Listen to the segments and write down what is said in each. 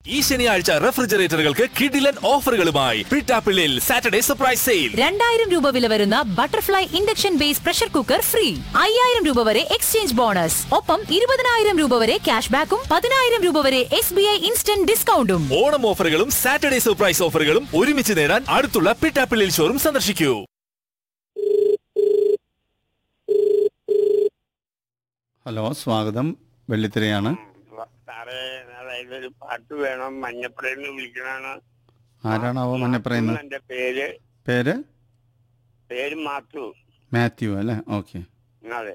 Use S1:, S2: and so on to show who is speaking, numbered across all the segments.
S1: ഈ ശനിയാഴ്ച റെഫ്രിജറേറ്ററുകൾക്ക് കിഡിലൻ ഓഫറുകളുമായി പിട്ടാപ്പിള്ളിൽ സാറ്റർഡേ സർപ്രൈസ് സെയിൽ
S2: രണ്ടായിരം രൂപ വില വരുന്ന Butterfly induction base pressure cooker free അയ്യായിരം രൂപ വരെ എക്സ്ചേഞ്ച് ബോണസ് ഒപ്പം ഇരുപതിനായിരം രൂപ വരെ ക്യാഷ് ബാക്കും പതിനായിരം രൂപ വരെ എസ് ബി ഐ ഇൻസ്റ്റന്റ് ഡിസ്കൗണ്ടും
S1: ഓണം ഓഫറുകളും സാറ്റർഡേ സർപ്രൈസ് ഓഫറുകളും ഒരുമിച്ച് നേടാൻ അടുത്തുള്ള പിട്ടാപ്പിള്ളിൽ ഷോറും സന്ദർശിക്കൂ
S3: ഹലോ സ്വാഗതം വെള്ളിത്തിരയാണ്
S4: സാറേ അതായത് ഒരു പാട്ട് വേണം മഞ്ഞപ്പുറയിൽ വിളിക്കണാണ്
S3: ആരാണാവോ മഞ്ഞ പറയുന്നത്
S4: എന്റെ പേര്
S3: പേര്
S4: പേര് മാത്തു
S3: മാത്യു അല്ലേ ഓക്കെ
S4: അതെ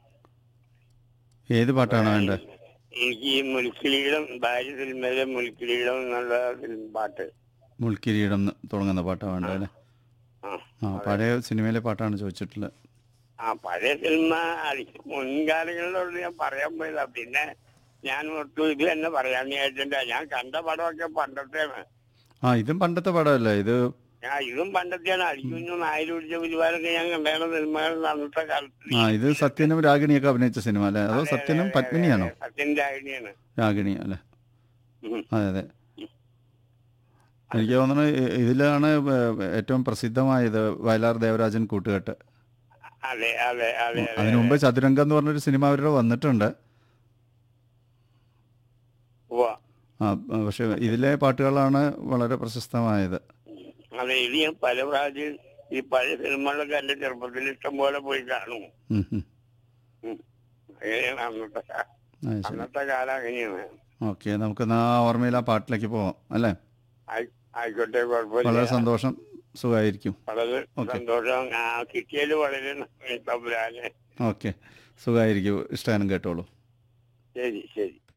S3: ഏത് പാട്ടാണ് വേണ്ടത്
S4: എനിക്ക് ഈ മുൽക്കിരീടം ഭാര്യ സിനിമയിലെ മുൽക്കിരീടം എന്നുള്ള ഫിലിം പാട്ട്
S3: മുൾക്കിരീടം എന്ന് തുടങ്ങുന്ന പാട്ടാണ് വേണ്ടത് അല്ലേ
S4: ആ
S3: ആ പഴയ സിനിമയിലെ പാട്ടാണ് ചോദിച്ചിട്ടുള്ളത്
S4: ആ പഴയ സിനിമ അടി- മുൻകാലങ്ങളിലോട് ഞാൻ പറയാൻ പോയതാ പിന്നെ ഞാൻ ഒട്ടും ഇത് തന്നെ പറയാന്ന് വിചാരിച്ചിട്ടാ ഞാൻ കണ്ട പടമൊക്കെ പണ്ടത്തെയാണ്
S3: ആ ഇതും പണ്ടത്തെ പടമല്ലേ ഇത്
S4: ഞാൻ ഇതും പണ്ടത്തെയാണ് അടിക്കുഞ്ഞു നായര് പിടിച്ച പുലിവാരൊക്കെ ഞാൻ കണ്ടേണ സിനിമകൾ അന്നത്തെ കാലത്ത്
S3: ആ ഇത് സത്യനും രാഗിണിയൊക്കെ അഭിനയിച്ച സിനിമ അല്ലേ അതോ സത്യനും പത്മിനിയാണോ
S4: സത്യൻ രാഗിണിയാണ്
S3: രാഗിണി അല്ലേ
S4: ഉം.
S3: അതെ അതെ എനിക്ക് തോന്നുന്നു ഇ- ഇതിലാണ് ഏ- ഏറ്റവും പ്രസിദ്ധമായത് വയലാർ ദേവരാജൻ കൂട്ടുകെട്ട്
S4: അതെ അതെ അതെ അതെ
S3: അതിനു മുമ്പ് ചതുരംഗം എന്ന് പറഞ്ഞൊരു സിനിമ അവരുടെ വന്നിട്ടുണ്ട്
S4: ഉവ്വ.
S3: ആ പക്ഷെ ഇതിലെ പാട്ടുകളാണ് വളരെ പ്രശസ്തമായത്
S4: അതെ ഇത് ഞാൻ പല പ്രാവശ്യം ഈ പഴയ സിനിമകളൊക്കെ എന്റെ ചെറുപ്പത്തിൽ ഇഷ്ടം പോലെ പോയി കാണും
S3: ഉം, ഉം.
S4: ഉം. അങ്ങനെയാണ് അന്നത്തെ കാ-
S3: ആ, ശരി
S4: അന്നത്തെ കാലം അങ്ങനെയാണ്
S3: ഓക്കെ നമുക്ക് ആ ഓർമ്മയിൽ ആ പാട്ടിലേക്ക് പോവാം അല്ലേ
S4: ആയി- ആയിക്കോട്ടെ
S3: വളരെ
S4: കുഴപ്പമില്ല
S3: സന്തോഷം സുഖമായിരിക്കും
S4: വളരെ
S3: ഓക്കേ.
S4: സന്തോഷം ആ കിട്ടിയതിൽ വളരെ നന്ദി തമ്പുരാനെ
S3: ഓക്കെ സുഖമായിരിക്കും ഇഷ്ടഗാനം കേട്ടോളൂ
S4: ശരി ശരി